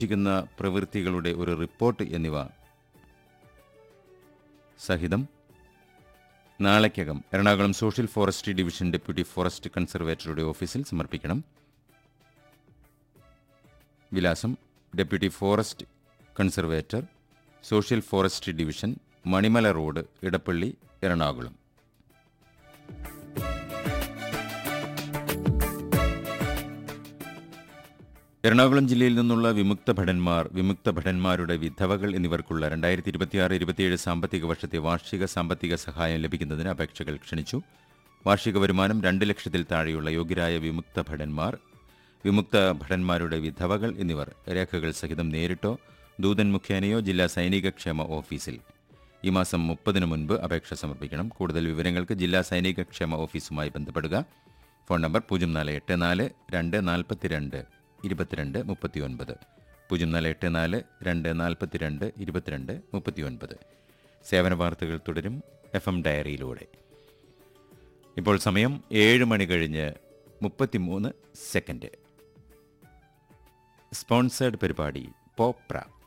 ിക്കുന്ന പ്രവൃത്തികളുടെ ഒരു റിപ്പോർട്ട് എന്നിവ സഹിതം നാളേക്കകം Ernakulam social forestry division deputy forest കൺസർവേറ്ററുടെ ഓഫീസിൽ സമർപ്പിക്കണം വിലാസം deputy forest conservator social forestry division Manimala road Edappally Ernakulam Ernakulam ജില്ലയിൽ നിന്നുള്ള വിമുക്ത ഭടന്മാർ വിമുക്ത ഭടന്മാരുടെ വിധവകൾ എന്നിവർക്കുള്ള രണ്ടായിരത്തി ഇരുപത്തിയാറ് ഇരുപത്തിയേഴ് സാമ്പത്തിക വർഷത്തെ വാർഷിക സാമ്പത്തിക സഹായം ലഭിക്കുന്നതിന് അപേക്ഷകൾ ക്ഷണിച്ചു വാർഷിക വരുമാനം രണ്ട് ലക്ഷത്തിൽ താഴെയുള്ള യോഗ്യരായ വിമുക്ത ഭടന്മാർ വിമുക്ത ഭടന്മാരുടെ വിധവകൾ എന്നിവർ രേഖകൾ സഹിതം നേരിട്ടോ ദൂതൻ മുഖേനയോ ജില്ലാ സൈനിക ക്ഷേമ ഓഫീസിൽ ഈ മാസം മുപ്പതിന് മുൻപ് അപേക്ഷ സമർപ്പിക്കണം കൂടുതൽ വിവരങ്ങൾക്ക് ജില്ലാ സൈനിക ക്ഷേമ ഓഫീസുമായി ബന്ധപ്പെടുക ഫോൺ നമ്പർ പൂജ്യം നാല് എട്ട് നാല് രണ്ട് നാൽപ്പത്തിരണ്ട് ഇരുപത്തിരണ്ട് മുപ്പത്തിയൊൻപത് പൂജ്യം നാല് എട്ട് നാല് രണ്ട് നാൽപ്പത്തിരണ്ട് ഇരുപത്തിരണ്ട് മുപ്പത്തിയൊൻപത് സേവന വാർത്തകൾ തുടരും എഫ് എം ഡയറിയിലൂടെ ഇപ്പോൾ സമയം ഏഴ് മണി കഴിഞ്ഞ് മുപ്പത്തിമൂന്ന് സെക്കൻഡ് സ്പോൺസേഡ് പരിപാടി പോപ്ര